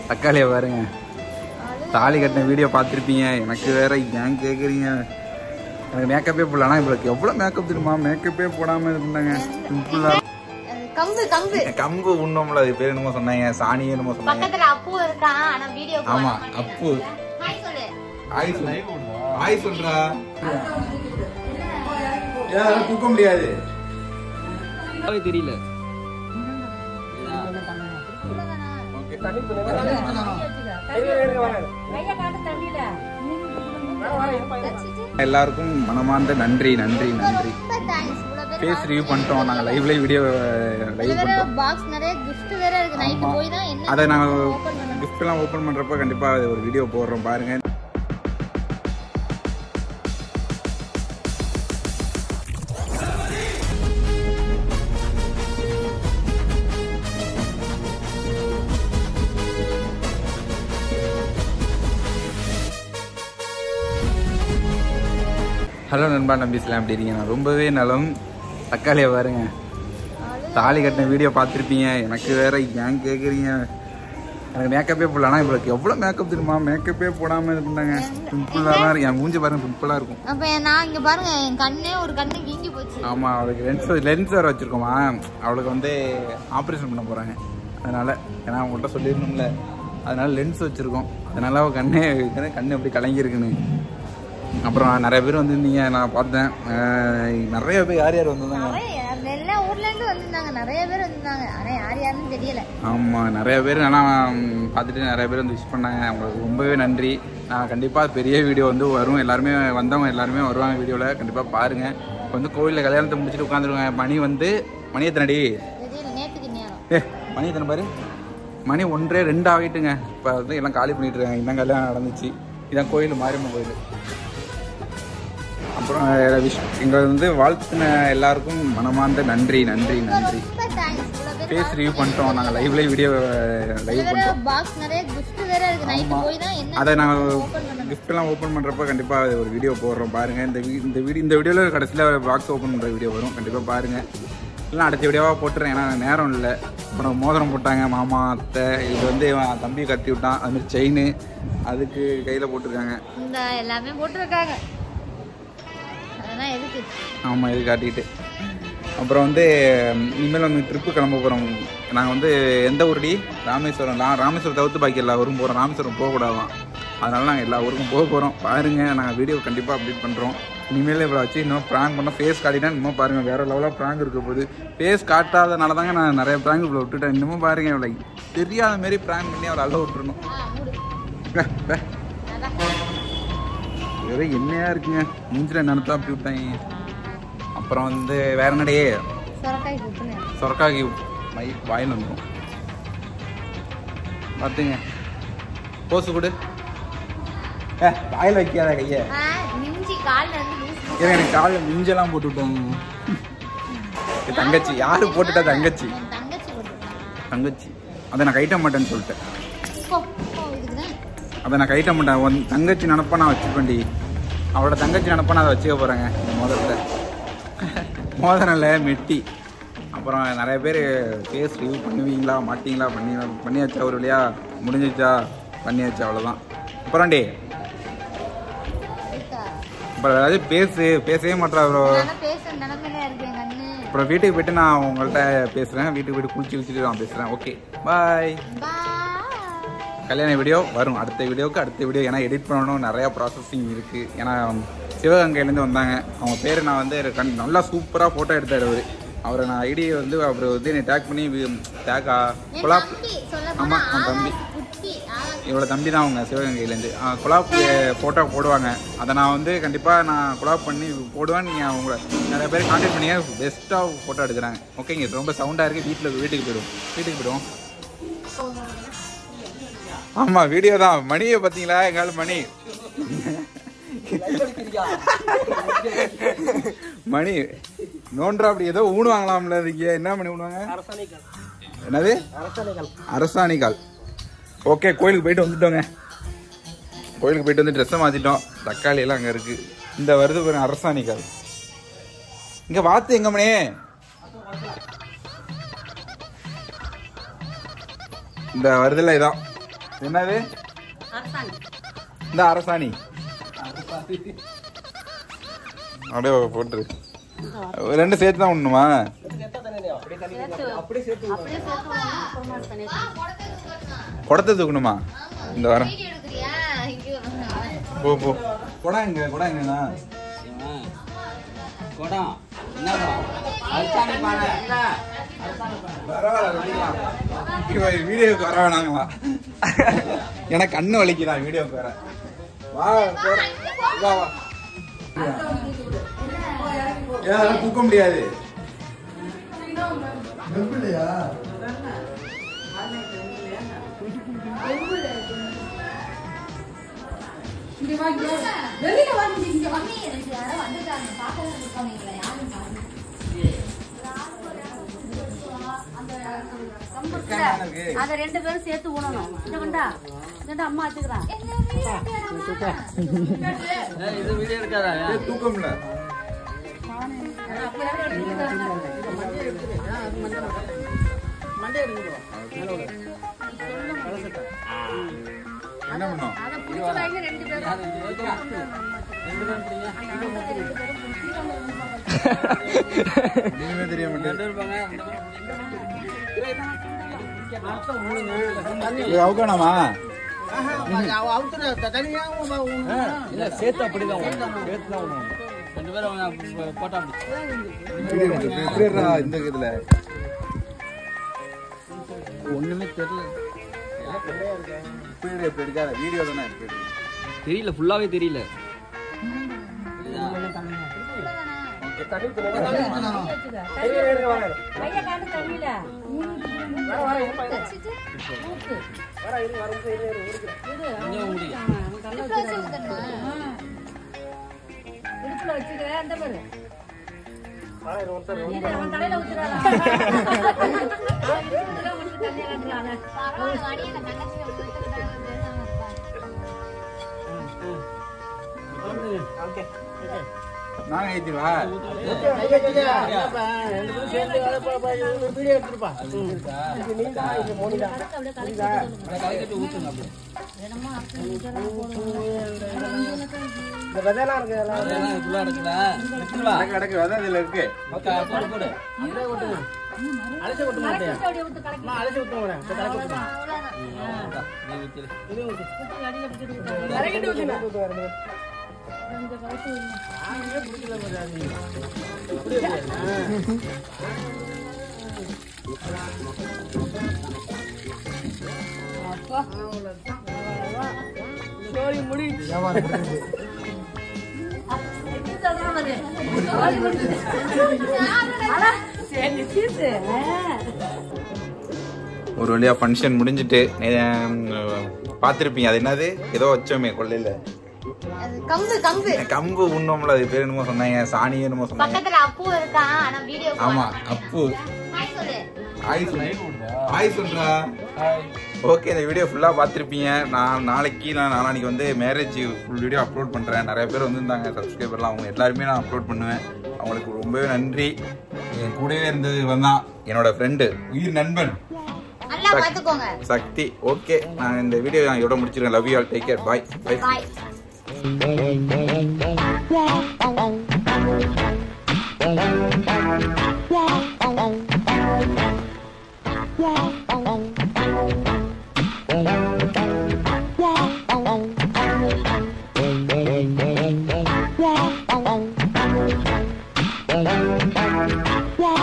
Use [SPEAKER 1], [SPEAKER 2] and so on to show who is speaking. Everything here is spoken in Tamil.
[SPEAKER 1] தக்காளியை பாருங்க தாலி கட்டின வீடியோ பார்த்துருப்பீங்க எனக்கு வேற ஏன் கேட்குறீங்க எனக்கு மேக்கப்பே போடல ஆனால் இவளுக்கு எவ்வளோ மேக்கப் தெரியுமா மேக்கப்பே போடாமல் இருந்தாங்க சிம்பிளாக
[SPEAKER 2] அது கம்பு கம்பு
[SPEAKER 1] கம்பு உண்ணோம்ல அது பேர் என்னமோ சொன்னாங்க சாணி என்னமோ சொன்னாங்க
[SPEAKER 2] பக்கத்துல அப்பு இருக்கான் ஆனா வீடியோ
[SPEAKER 1] ஆமா அப்பு
[SPEAKER 2] ஹாய் சொல்லு
[SPEAKER 1] ஆய் சொல்லு ஆய் சொல்றா ஏன் தூக்க முடியாது
[SPEAKER 3] தெரியல
[SPEAKER 1] எல்லாருக்கும் மனமார்ந்த நன்றி நன்றி நன்றி
[SPEAKER 2] ரொம்ப தேங்க்ஸ் இவ்வளவு பேர்
[SPEAKER 1] ஃபேஸ் ரிவ்யூ பண்ணிட்டோம் நாங்கள் லைவ்ல வீடியோ லைவ்
[SPEAKER 2] இதுல வேற
[SPEAKER 1] பண்ணிட்டோம்
[SPEAKER 2] பாக்ஸ் நிறைய gift வேற இருக்கு நைட் போய் தான் என்ன
[SPEAKER 1] அதை நாங்கள்
[SPEAKER 2] open பண்ணணும்.
[SPEAKER 1] கிஃப்ட்லாம் ஓப்பன் பண்ணுறப்ப கண்டிப்பாக ஒரு வீடியோ போடுறோம் பாருங்க ஹலோ நண்பா நம்பிஸ்லாம் எப்படி இருக்கீங்க நான் ரொம்பவே நலம் தக்காளியை பாருங்க தாலி கட்டின வீடியோ பார்த்துருப்பீங்க எனக்கு வேற ஏன் கேட்குறீங்க எனக்கு மேக்கப்பே போடல ஆனால் இவளுக்கு எவ்வளோ மேக்கப் தெரியுமா மேக்கப்பே போடாமல் இருந்தாங்க சிம்பிளாக தான் இருக்கு என் மூஞ்சி பாருங்க சிம்பிளாக இருக்கும்
[SPEAKER 2] அப்ப நான் இங்க பாருங்க என் கண்ணே ஒரு கண்ணு வீங்கி போச்சு
[SPEAKER 1] ஆமாம் அவளுக்கு லென்ஸ் லென்ஸ் வேறு வச்சுருக்கோமா அவளுக்கு வந்து ஆப்ரேஷன் பண்ண போகிறாங்க அதனால் ஏன்னா அவங்கள்ட்ட சொல்லிடணும்ல அதனால லென்ஸ் வச்சுருக்கோம் அதனால அவள் கண்ணே கண்ணு எப்படி கலங்கியிருக்குன்னு அப்புறம் நிறைய பேர் வந்திருந்தீங்க நான் பார்த்தேன் அஹ் நிறைய பேர் யார் யார் வந்திருந்தாங்க
[SPEAKER 2] நிறைய எல்லா ஊர்ல இருந்து வந்திருந்தாங்க நிறைய பேர் வந்திருந்தாங்க ஆனா யார் யாருன்னு தெரியல
[SPEAKER 1] ஆமாம் நிறைய பேர் ஆனால் பார்த்துட்டு நிறைய பேர் வந்து விஷ் பண்ணாங்க அவங்களுக்கு ரொம்பவே நன்றி நான் கண்டிப்பாக பெரிய வீடியோ வந்து வரும் எல்லாருமே வந்தவங்க எல்லாருமே வருவாங்க வீடியோவில் கண்டிப்பாக பாருங்கள் இப்போ வந்து கோவிலில் கல்யாணத்தை முடிச்சுட்டு உட்காந்துருவாங்க மணி வந்து மணி எத்தனடி
[SPEAKER 2] தெரியல நேத்துக்கு நேரம்
[SPEAKER 1] ஏ மணி எத்தனை பாரு மணி ஒன்றே ரெண்டு ஆகிட்டுங்க இப்போ வந்து எல்லாம் காலி பண்ணிட்டு இருக்காங்க இன்னும் கல்யாணம் நடந்துச்சு இதான் கோயில் மாரியம்மன் கோயில் அப்புறம் அஹ், விஷ் எங்களை வந்து வாழ்த்தின எல்லாருக்கும் மனமார்ந்த நன்றி நன்றி நன்றி
[SPEAKER 2] ரொம்ப தேங்க்ஸ் இவ்வளவு பேர்
[SPEAKER 1] ஃபேஸ் ரிவ்யூ பண்ணிட்டோம் நாங்கள் லைவ்ல வீடியோ லைவ்
[SPEAKER 2] இதுல வேற
[SPEAKER 1] பண்ணிட்டோம்
[SPEAKER 2] பாக்ஸ் நிறைய gift வேற இருக்கு நைட் போய் தான் என்ன
[SPEAKER 1] அதை நாங்கள்
[SPEAKER 2] open பண்ணணும்.
[SPEAKER 1] கிஃப்ட்லாம் ஓப்பன் பண்ணுறப்ப கண்டிப்பாக ஒரு வீடியோ போடுறோம் பாருங்கள் இந்த வீ- இந்த வீடியோ இந்த வீடியோவில் கடைசியில் பாக்ஸ் ஓப்பன் பண்ணுற வீடியோ வரும் கண்டிப்பாக பாருங்கள் இல்லைனா அடுத்த வீடியோவாக போட்டுறேன் ஏன்னா நேரம் இல்லை அப்புறம் மோதிரம் போட்டாங்க மாமா அத்தை இது வந்து இவன் தம்பி கட்டி விட்டான் அது மாதிரி செயின் அதுக்கு கையில் போட்டிருக்காங்க
[SPEAKER 2] இந்த எல்லாமே போட்டுருக்காங்க அதெல்லாம் எதுக்கு
[SPEAKER 1] ஆமாம் இது காட்டிட்டு அப்புறம் வந்து ம், இனிமேல் வந்து ட்ரிப்பு கிளம்ப போகிறோம் நாங்கள் வந்து எந்த ஊருடி ராமேஸ்வரம் லா ராமேஸ்வரம் தவிர்த்து பாக்கி எல்லா ஊரும் போகிறோம் ராமேஸ்வரம் போகக்கூடாதான் அதனால நாங்கள் எல்லா ஊருக்கும் போக போகிறோம் பாருங்கள் நாங்கள் வீடியோ கண்டிப்பாக அப்டேட் பண்ணுறோம் இனிமேல் இவ்வளோ வச்சு இன்னும் ப்ராங்க் பண்ணோம் ஃபேஸ் காட்டிட்டா இன்னும் பாருங்கள் வேறு லெவலாக ப்ராங்க் இருக்க போகுது ஃபேஸ் காட்டாதனால தாங்க நான் நிறைய ப்ராங்க் இவ்வளோ விட்டுட்டேன் இன்னமும் பாருங்க இவ்வளோ தெரியாத மாரி ப்ராங்க் பண்ணி அவளை அள்ள விட்டுருணும்
[SPEAKER 2] ஆ, மூடு.
[SPEAKER 1] வே, வே.
[SPEAKER 2] அதான்.
[SPEAKER 1] வேற என்னையா இருக்குங்க மூஞ்சில நினைத்தா அப்படி விட்டாங்க அப்புறம் வந்து வேற என்னடையே
[SPEAKER 2] சொரக்காய் குத்துனேன்.
[SPEAKER 1] சொரக்காகி மை வாயில் வந்துடும் பார்த்துங்க போஸ் கொடு ஏ வாயில் வைக்காத கையை
[SPEAKER 2] ஆ, மிஞ்சி கால்ல இருந்து லூஸ்
[SPEAKER 1] ஏன்னா எனக்கு காலில் மிஞ்செல்லாம் போட்டு விட்டாங்க என் தங்கச்சி யாரு போட்டுட்டா தங்கச்சி
[SPEAKER 2] என் தங்கச்சி போட்டுருக்கான்.
[SPEAKER 1] தங்கச்சி அதை நான் கைட்ட மாட்டேன்னு சொல்லிட்டேன்
[SPEAKER 2] போ, போ, இதுக்குதான்.
[SPEAKER 1] அதை நான் கைட்ட மாட்டேன் உன் தங்கச்சி நினப்பா நான் வச்சுப்பேன்டி அவளோட தங்கச்சி நினப்பா நான் அதை வச்சுக்க போகிறேங்க இந்த மோதிரத்தை மோதிரம்ல மெட்டி அப்புறம் நிறைய பேர் ஃபேஸ் ரிவ்யூ பண்ணுவீங்களா மாட்டீங்களா பண்ணி பண்ணியாச்சா ஒரு வழியா முடிஞ்சிச்சா பண்ணியாச்சு அவ்வளோதான் அப்புறம்டி
[SPEAKER 2] இருக்கா?
[SPEAKER 1] அப்புறம் ஏதாவது பேசு பேசவே மாட்டா ப்ரோ
[SPEAKER 2] நானும் பேசுற நிலைமையில இருக்கு என் கண்ணு.
[SPEAKER 1] அப்புறம் வீட்டுக்கு போயிட்டு நான் உங்கள்கிட்ட பேசுகிறேன் வீட்டுக்கு போயிட்டு குளிச்சு குளிச்சுட்டு நான் பேசுகிறேன் ஓகே பாய்
[SPEAKER 2] Bye.
[SPEAKER 1] கல்யாண வீடியோ வரும் அடுத்த வீடியோக்கு அடுத்த வீடியோ ஏன்னா எடிட் பண்ணணும் நிறையா ப்ராசஸிங் இருக்குது ஏன்னா சிவகங்கையிலேருந்து வந்தாங்க அவங்க பேர் நான் வந்து கண் நல்லா சூப்பராக ஃபோட்டோ எடுத்தார் அவர் அவரை நான் ஐடி வந்து அவர் வந்து என்னை டேக் பண்ணி டேக்கா
[SPEAKER 2] என்
[SPEAKER 1] குலாப்
[SPEAKER 2] தம்பி, சொல்லப்
[SPEAKER 1] ஆமா,
[SPEAKER 2] போனா
[SPEAKER 1] என் தம்பி.
[SPEAKER 2] ஆகாஷ் குட்டி, ஆகாஷ்
[SPEAKER 1] இவளோட தம்பி தான் அவங்க சிவகங்கையிலேருந்து குலாப் ஃபோட்டோ போடுவாங்க அதை நான் வந்து கண்டிப்பாக நான் குலாப் பண்ணி போடுவேன் நீங்கள் அவங்கள நிறைய பேர் கான்டாக்ட் பண்ணி பெஸ்ட்டாக ஃபோட்டோ எடுக்கிறாங்க ஓகேங்க ரொம்ப சவுண்டாக இருக்குது வீட்டில் வீட்டுக்கு போயிடுவோம் வீட்டுக்கு போயிடுவோம் ஆமாம் வீடியோ தான் மணியை பார்த்தீங்களா எங்கால மணி மணி நோன்றா அப்படி ஏதோ ஊணுவாங்களாம்ல இதுக்கு என்ன மணி ஊணுவாங்க என்னது அரசாணிகால் ஓகே கோயிலுக்கு போயிட்டு வந்துட்டோங்க கோயிலுக்கு போயிட்டு வந்து ட்ரெஸ்ஸை மாற்றிட்டோம் தக்காளி எல்லாம் அங்கே இருக்கு இந்த வருது பாருங்க அரசாணிகால் இங்க வாத்து எங்க மணி இந்த வருதுல இதான் என்னது இந்த அரசாணி அப்படியே போட்டுரு ரெண்டு சேர்த்து தான் உண்ணுமா குடத்தை தூக்கணுமா இந்த வாரம்
[SPEAKER 2] வீடியோ எடுக்கிறியா ஐயோ
[SPEAKER 1] போ போ குடம் எங்க குடம் எங்கண்ணா
[SPEAKER 3] குடம் என்னடா அரசாணி பானை என்ன
[SPEAKER 1] வீடியோக்கு வர வேணாங்களா எனக்கு கண்ணு வலிக்குதா வீடியோக்கு வர வா போற. வா வா ஏன் அதெல்லாம் தூக்க முடியாது
[SPEAKER 2] வெளியில வந்து இங்க வந்து எனக்கு யாரோ வந்துட்டாங்க பார்க்க போனீங்களா யாரும் பாருங்க.
[SPEAKER 4] அத ரெண்டு பேரும் சேர்த்து ஊனணும் இந்த கொண்டா இந்த அம்மா வச்சுக்கிறான்
[SPEAKER 3] ஏய், இது வீடியோ எடுக்காதா
[SPEAKER 1] ஏய், தூக்கம்ல என்ன பண்ணோம்
[SPEAKER 4] அதை பிடிக்கிறாங்க ரெண்டு பேரும்
[SPEAKER 1] இனிமே தெரிய மாட்டேன் அவுக்கணாமா
[SPEAKER 3] இல்ல சேர்த்து அப்படிதான் ஊனணும். சேர்த்து தான் ஊனணும். ரெண்டு பேரும் அவங்க போட்டா அப்படி
[SPEAKER 1] இந்த இதுல
[SPEAKER 3] ஒண்ணுமே தெரியல
[SPEAKER 1] இப்படி எடு, இப்படி எடுக்காத வீடியோ தானே இப்படி எடு.
[SPEAKER 3] தெரியல ஃபுல்லாவே தெரியல
[SPEAKER 4] கையை காட்டு தண்ணியில
[SPEAKER 2] வச்சுட்டு
[SPEAKER 3] கொஞ்சம் முடி
[SPEAKER 2] இடுப்புல வச்சு ஊத்தணுமா?
[SPEAKER 4] இடுப்புல வச்சுக்கிறேன் அந்த பாரு இது அவன் தலையில ஊத்துறானா தண்ணியை காட்டுறான்
[SPEAKER 2] பரவாயில்ல, வடியில தங்கச்சி ஊத்துக்கிட்டாங்க, பேசாம இருப்பாங்க.
[SPEAKER 1] நாங்க ஏத்திடுவா
[SPEAKER 3] கலக்கிட்டு ஊத்துங்க அப்படி அதெல்லாம் ஃபுல்லா எடுக்கல எடுத்துட்டு வா.
[SPEAKER 1] அடக்கு அடக்கு அதான் இதுல இருக்கு
[SPEAKER 3] ஓகே, போடு, போடு.
[SPEAKER 4] அப்படியே ஊத்து கலக்கி
[SPEAKER 2] அவ்வளவுதான்.
[SPEAKER 3] இந்தா, நீ ஊத்திடு.
[SPEAKER 4] அடியில பிடிச்சிட்டு
[SPEAKER 1] ஒரு வழியா ஃபங்க்ஷன் முடிஞ்சிட்டு பார்த்துருப்பீங்க அது என்னது ஏதோ வச்சோமே கொள்ளையில
[SPEAKER 2] அது கம்பு கம்பு
[SPEAKER 1] கம்பு உண்ணோம்ல அது பேர் என்னமோ சொன்னாங்க சாணி என்னமோ சொன்னாங்க
[SPEAKER 2] பக்கத்துல அப்பு இருக்கான் ஆனா வீடியோ
[SPEAKER 1] ஆமா அப்பு
[SPEAKER 2] ஹாய் சொல்லு
[SPEAKER 1] ஆய் சொல்லு ஆய் சொல்றா ஓகே இந்த வீடியோ ஃபுல்லாக பார்த்துருப்பீங்க நான் நாளைக்கு நான் நாளானிக்கு வந்து மேரேஜ் ஃபுல் வீடியோ அப்லோட் பண்ணுறேன் நிறைய பேர் வந்திருந்தாங்க சப்ஸ்கிரைபர்லாம் அவங்க எல்லாருமே நான் அப்லோட் பண்ணுவேன் அவங்களுக்கு ரொம்பவே நன்றி என் கூடவே இருந்தது வந்தான் என்னோட ஃப்ரெண்டு உயிர் நண்பன்
[SPEAKER 2] நல்லா பாத்துக்கோங்க
[SPEAKER 1] சக்தி ஓகே நான் இந்த வீடியோ நான் இதோட முடிச்சிருக்கேன் love you all take care bye bye
[SPEAKER 2] bye
[SPEAKER 5] Yeah.